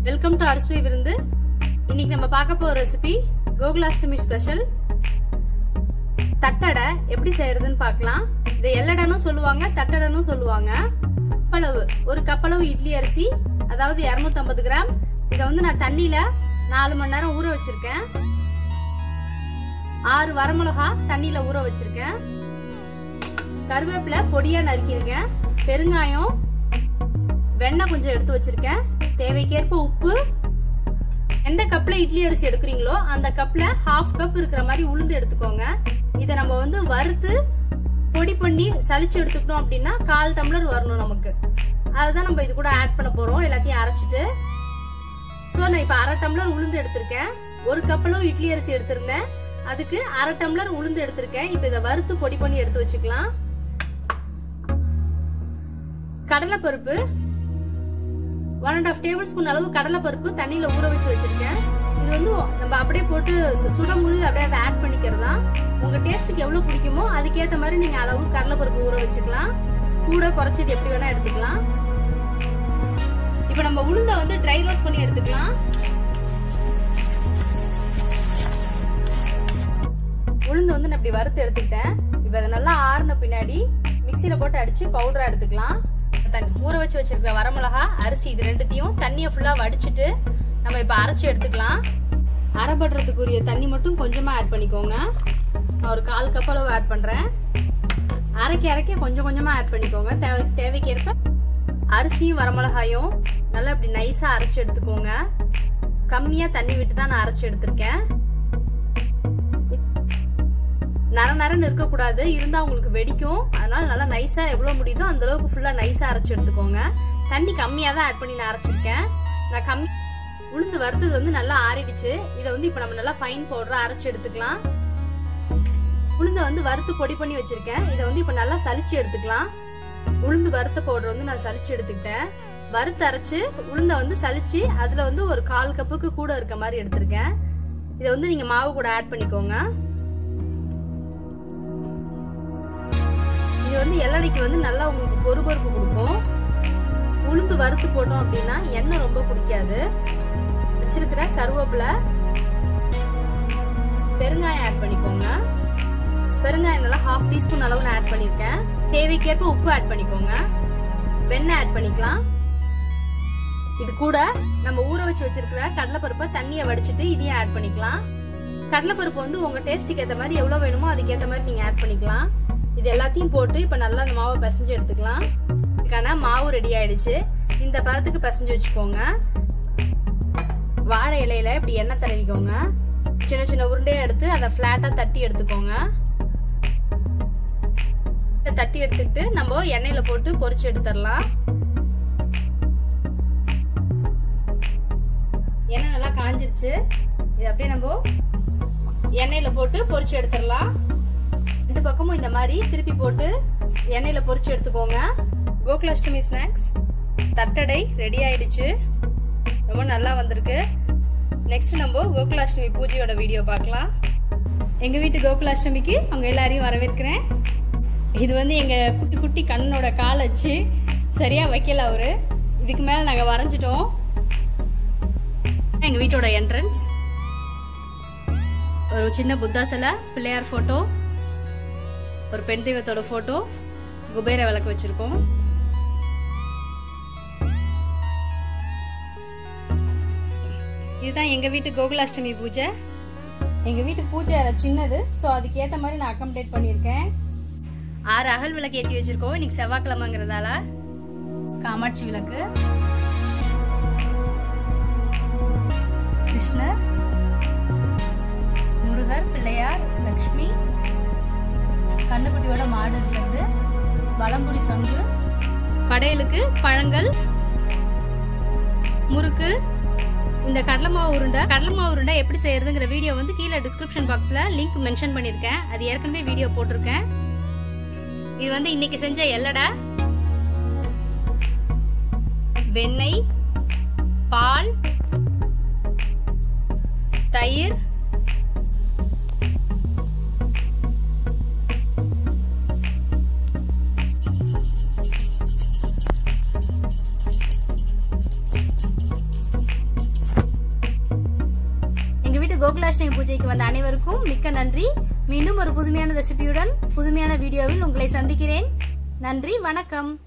welcome to அரிசுவை விருந்து இன்னைக்கு நம்ம பார்க்க போற ரெசிபி கோகுலாஷ்டமி ஸ்பெஷல் தட்டடை எப்படி செய்யறதுன்னு பார்க்கலாம் இது எல்லடனும் சொல்லுவாங்க தட்டடனும் சொல்லுவாங்க கப்பளவு ஒரு கப்பளவு இட்லி அரிசி அதாவது 250 கிராம் இதை வந்து நான் தண்ணியில நாலு மணி நேரம் ஊற வச்சிருக்கேன் ஆறு வரமிளகா தண்ணியில ஊற வச்சிருக்கேன் கருவேப்பிலை பொடியா நறுக்கியிருக்கேன் பெருங்காயம் வெண்ணெய் கொஞ்சம் எடுத்து வச்சிருக்கேன் தேவைக்கேற்ப உப்பு எந்த கப்ல இட்லி அரிசி எடுக்கிறீங்களோ அந்த கப்ல ஹாஃப் கப் இருக்கிற மாதிரி உளுந்து எடுத்துக்கோங்க இதை நம்ம வந்து வறுத்து பொடி பண்ணி சலிச்சு எடுத்துக்கிட்டோம் அப்படின்னா கால் டம்ளர் வரணும் நமக்கு அதுதான் நம்ம இது கூட ஆட் பண்ண போறோம் எல்லாத்தையும் அரைச்சிட்டு ஸோ நான் இப்போ அரை டம்ளர் உளுந்து எடுத்திருக்கேன் ஒரு கப்பலும் இட்லி அரிசி எடுத்திருந்தேன் அதுக்கு அரை டம்ளர் உளுந்து எடுத்திருக்கேன் இப்போ இதை வறுத்து பொடி பண்ணி எடுத்து வச்சுக்கலாம் கடலைப்பருப்பு one and half tablespoon அளவு கடலைப்பருப்பு தண்ணியில ஊற வச்சு வச்சிருக்கேன் இது வந்து நம்ம அப்படியே போட்டு சுடும் போது அப்படியே அதை ஆட் பண்ணிக்கிறதா உங்க டேஸ்ட்டுக்கு எவ்வளவு பிடிக்குமோ அதுக்கேற்ற மாதிரி நீங்க அளவு கடலைப்பருப்பு ஊற வச்சுக்கலாம் கூட குறைச்சது எப்படி வேணா எடுத்துக்கலாம் இப்போ நம்ம உளுந்த வந்து ட்ரை ரோஸ்ட் பண்ணி எடுத்துக்கலாம் உளுந்து வந்து நான் இப்படி வறுத்து எடுத்துக்கிட்டேன் இப்போ அதை நல்லா ஆறுன பின்னாடி மிக்சியில போட்டு அடிச்சு பவுடரா எடுத்துக்கலாம் தண்ணி ஊற வச்சு வச்சிருக்கிற வரமிளகா அரிசி இது ரெண்டுத்தையும் தண்ணியை ஃபுல்லா வடிச்சிட்டு நம்ம இப்போ அரைச்சி எடுத்துக்கலாம் அரைப்படுறதுக்குரிய தண்ணி மட்டும் கொஞ்சமா ஆட் பண்ணிக்கோங்க நான் ஒரு கால் கப் அளவு ஆட் பண்றேன் அரைக்க அரைக்க கொஞ்சம் கொஞ்சமா ஆட் பண்ணிக்கோங்க தேவை தேவைக்கேற்ப அரிசியும் வரமிளகாயும் நல்லா இப்படி நைஸா அரைச்சு எடுத்துக்கோங்க கம்மியா தண்ணி விட்டு தான் நான் அரைச்சு எடுத்திருக்கேன் நர நரன்னு இருக்கக்கூடாது இருந்தா உங்களுக்கு வெடிக்கும் அதனால நல்லா நைஸா எவ்வளவு முடியுதோ அந்த அளவுக்கு ஃபுல்லா நைஸா அரைச்சு எடுத்துக்கோங்க தண்ணி கம்மியா தான் ஆட் பண்ணி நான் அரைச்சிருக்கேன் நான் கம்மி உளுந்து வறுத்தது வந்து நல்லா ஆறிடுச்சு இதை வந்து இப்போ நம்ம நல்லா ஃபைன் பவுடரா அரைச்சு எடுத்துக்கலாம் உளுந்த வந்து வறுத்து பொடி பண்ணி வச்சிருக்கேன் இதை வந்து இப்போ நல்லா சலிச்சு எடுத்துக்கலாம் உளுந்து வறுத்த பவுடர் வந்து நான் சலிச்சு எடுத்துக்கிட்டேன் வறுத்து அரைச்சு உளுந்த வந்து சலிச்சு அதுல வந்து ஒரு கால் கப்புக்கு கூட இருக்க மாதிரி எடுத்திருக்கேன் இதை வந்து நீங்க மாவு கூட ஆட் பண்ணிக்கோங்க இது வந்து எல்லடைக்கு வந்து நல்லா உங்களுக்கு பொறுபொறுப்பு கொடுக்கும் உளுந்து வறுத்து போட்டோம் அப்படின்னா எண்ணெய் ரொம்ப குடிக்காது வச்சிருக்கிற கருவேப்பிலை பெருங்காயம் ஆட் பண்ணிக்கோங்க பெருங்காயம் நல்லா ஹாஃப் டீஸ்பூன் அளவு நான் ஆட் பண்ணிருக்கேன் தேவைக்கேற்ப உப்பு ஆட் பண்ணிக்கோங்க வெண்ணெய் ஆட் பண்ணிக்கலாம் இது கூட நம்ம ஊற வச்சு வச்சிருக்கிற கடலைப்பருப்பை தண்ணியை வடிச்சிட்டு இதையும் ஆட் பண்ணிக்கலாம் கடலைப்பருப்பு வந்து உங்க டேஸ்ட்டுக்கு ஏற்ற மாதிரி எவ்வளவு வேணுமோ அதுக்கேற்ற மாதிரி நீங்க ஆட் பண்ணிக்கலாம் இது எல்லாத்தையும் போட்டு இப்ப நல்லா அந்த மாவை பிசைஞ்சு எடுத்துக்கலாம் இதுக்கான மாவு ரெடி ஆயிடுச்சு இந்த பழத்துக்கு பிசைஞ்சு வச்சுக்கோங்க வாழை இலையில இப்படி எண்ணெய் தடவிக்கோங்க சின்ன சின்ன உருண்டையா எடுத்து அதை பிளாட்டா தட்டி எடுத்துக்கோங்க தட்டி எடுத்துக்கிட்டு நம்ம எண்ணெயில போட்டு பொரிச்சு எடுத்துடலாம் எண்ணெய் நல்லா காஞ்சிருச்சு இது அப்படியே நம்ம எண்ணெயில போட்டு பொரிச்சு எடுத்துடலாம் ரெண்டு பக்கமும் இந்த மாதிரி திருப்பி போட்டு எண்ணெயில பொரிச்சு எடுத்துக்கோங்க கோகுலாஷ்டமி ஸ்நாக்ஸ் தட்டடை ரெடி ஆயிடுச்சு ரொம்ப நல்லா வந்திருக்கு நெக்ஸ்ட் நம்ம கோகுலாஷ்டமி பூஜையோட வீடியோ பார்க்கலாம் எங்க வீட்டு கோகுலாஷ்டமிக்கு அவங்க எல்லாரையும் வரவேற்கிறேன் இது வந்து எங்க குட்டி குட்டி கண்ணனோட கால் வச்சு சரியா வைக்கல அவரு இதுக்கு மேல நாங்க வரைஞ்சிட்டோம் எங்க வீட்டோட என்ட்ரன்ஸ் ஒரு சின்ன புத்தா சிலை பிள்ளையார் போட்டோ ஒரு பெண் தெய்வத்தோட போட்டோ குபேர விளக்கு வச்சிருக்கோம் இதுதான் எங்க வீட்டு கோகுலாஷ்டமி பூஜை எங்க வீட்டு பூஜை சின்னது ஸோ அதுக்கு ஏத்த மாதிரி நான் அக்கமடேட் பண்ணியிருக்கேன் ஆறு அகல் விளக்கு ஏற்றி வச்சிருக்கோம் இன்னைக்கு செவ்வாய்க்கிழமைங்கிறதால காமாட்சி விளக்கு கிருஷ்ணர் முருகர் பிள்ளையார் லக்ஷ்மி கண்ணுக்குட்டியோட மாடு இருக்கிறது வளம்புரி சங்கு படையலுக்கு பழங்கள் முறுக்கு இந்த கடலை மாவு உருண்டை கடலை மாவு உருண்டை எப்படி செய்யறதுங்கிற வீடியோ வந்து கீழே டிஸ்கிரிப்ஷன் பாக்ஸ்ல லிங்க் மென்ஷன் பண்ணிருக்கேன் அது ஏற்கனவே வீடியோ போட்டிருக்கேன் இது வந்து இன்னைக்கு செஞ்ச எல்லடை வெண்ணெய் பால் தயிர் எங்க வீட்டு கோகுலாஷ்டமி பூஜைக்கு வந்த அனைவருக்கும் மிக்க நன்றி மீண்டும் ஒரு புதுமையான ரெசிபியுடன் புதுமையான வீடியோவில் உங்களை சந்திக்கிறேன் நன்றி வணக்கம்